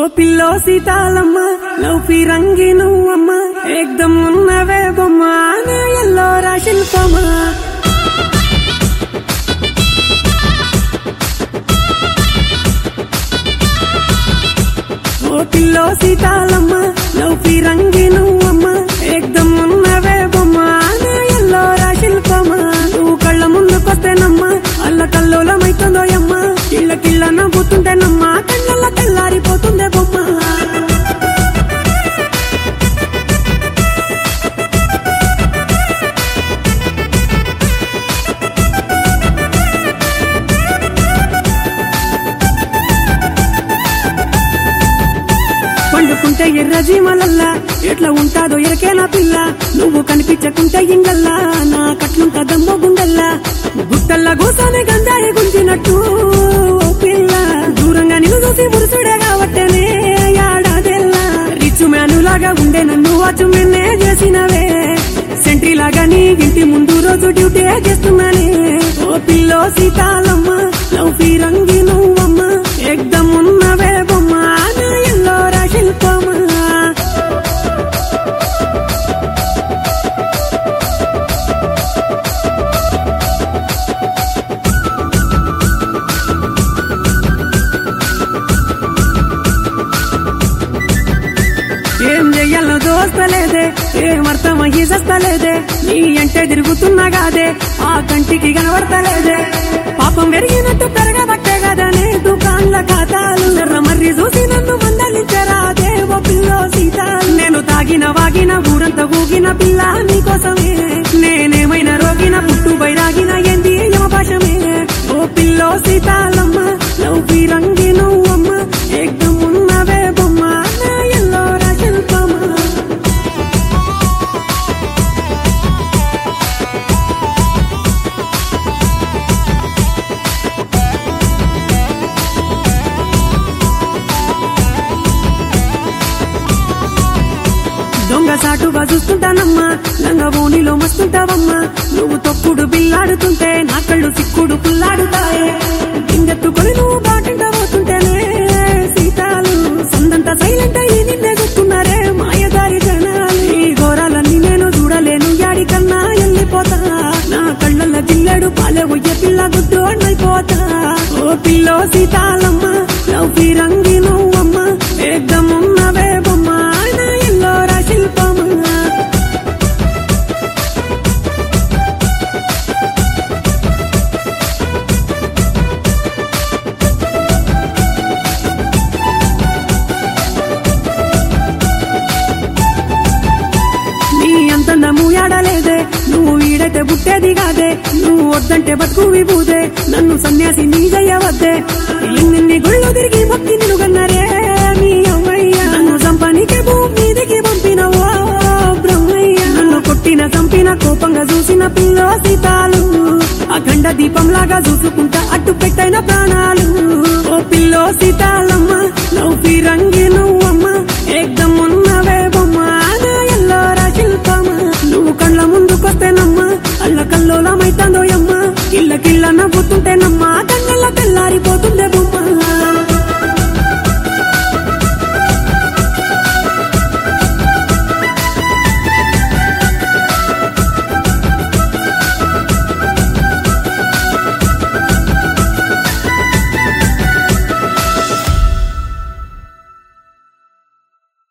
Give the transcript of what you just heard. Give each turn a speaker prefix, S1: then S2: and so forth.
S1: ఓ పిల్లో సీతాలమ్మ లవ్ రంగి నువ్వమ్మ ఏకదం ఉన్నవే బొమ్మ నా ఎల్లో రా శిల్పమా ఓ పిల్లో సీతాలమ్మ లవ్ రంగి నువ్వమ్మ ఏకదం ఉన్నవే బొమ్మ నా ఎల్లో రా శిల్పమా నువ్వు కళ్ళ ముందుకొస్తేనమ్మ అల్ల కల్లోలమైతుందోయమ్మ కిళ్ళ కిళ్ళ నవ్వుతుంటేనమ్మ కళ్ళల్ల తెల్లారిపోతుందే బొమ్మ పండుకుంటే ఎర్ర జీమలల్లా ఎట్లా ఉంటాదో ఎరకేనా పిల్ల నువ్వు కనిపించకుంటే ఇంగల్లా నా కట్లుంట దమ్మో గుండల్లా గుట్టల్లా గోసానే గంజాయి గుంజినట్టు ఓ పిల్ల దూరంగా నిన్ను చూసి మురుసుడే కాబట్టేనే యాడాదెల్లా రిచ్ మ్యాను లాగా ఉండే నన్ను వాచు మెన్నే చేసినవే సెంట్రీ లాగా నీ ఇంటి ముందు రోజు డ్యూటీ చేస్తున్నానే ఓ పిల్లో సీతాలమ్మ లవ్ రంగి నువ్వమ్మ ఎగ్దం ఉన్నవే బొమ్మ నా ఎల్లో రా శిల్పమా ఏం చెయ్యాలో దోస్తలేదే ఏం అర్థమయ్యి చస్తలేదే నీ అంటే తిరుగుతున్నా కాదే ఆ కంటికి కనబడతలేదే పాపం పెరిగినట్టు పెరగబట్టే కదనే దుకాన్ల ఖాతాలు ఎర్ర మర్రి చూసి నన్ను మందలించరాదే ఓ పిల్లో సీత నేను తాగిన వాగిన ఊరంతా ఊగిన పిల్ల నీకోసమే నేనేమైనా రోగిన పుట్టు బైరాగిన ఏంది యమపాశమే ఓ పిల్లో సీతాలమ్మ లవ్ రంగి నువ్వమ్మ ఏకదం ఉన్నవే బొమ్మ నా ఎల్లో రా శిల్పమా దొంగ సాటుగా చూస్తుంటానమ్మా లంగ ఓణిలో మస్తుంటావమ్మా నువ్వు తొక్కుడు బిల్లాడుతుంటే నా కళ్ళు సిక్కుడు పుల్లాడుతాయే గింగెత్తుకొని నువ్వు బాటింట పోతుంటేనే సీతాలు సందంత సైలెంట్ అయ్యి నిన్నే చూస్తున్నారే మాయదారి జనాలు ఈ ఘోరాలన్నీ నేను చూడలేను యాడికన్నా వెళ్ళిపోతా నా కళ్ళల్ల జిల్లెడు పాలే ఉయ్య పిల్ల గుడ్డు అన్నైపోతా ఓ పిల్లో సీతాలమ్మ లవ్ రంగి నువ్వమ్మ ఏకదం ఉన్నవే బొమ్మ నా ఎల్లో రా శిల్పమా నీ అంత మూయాడలేదే నువ్వు వీడైతే పుట్టేది కాదే నువ్వు వద్దంటే బతుకు విభూదే నన్ను సన్యాసి నీ చెయ్యవద్దే ఎన్ని గుళ్ళు తిరిగి భక్తి నిన్ను గన్నరే నీ అమ్మయ్య నన్ను చంపనికే భూమి మీదికి పంపినవో బ్రహ్మయ్య నన్ను కొట్టిన చంపిన కోపంగా చూసిన పిల్లో సీతాలు అఖండ దీపంలాగా చూసుకుంటా అడ్డు పెట్టైన ప్రాణాలు ఓ పిల్లో సీతాలమ్మ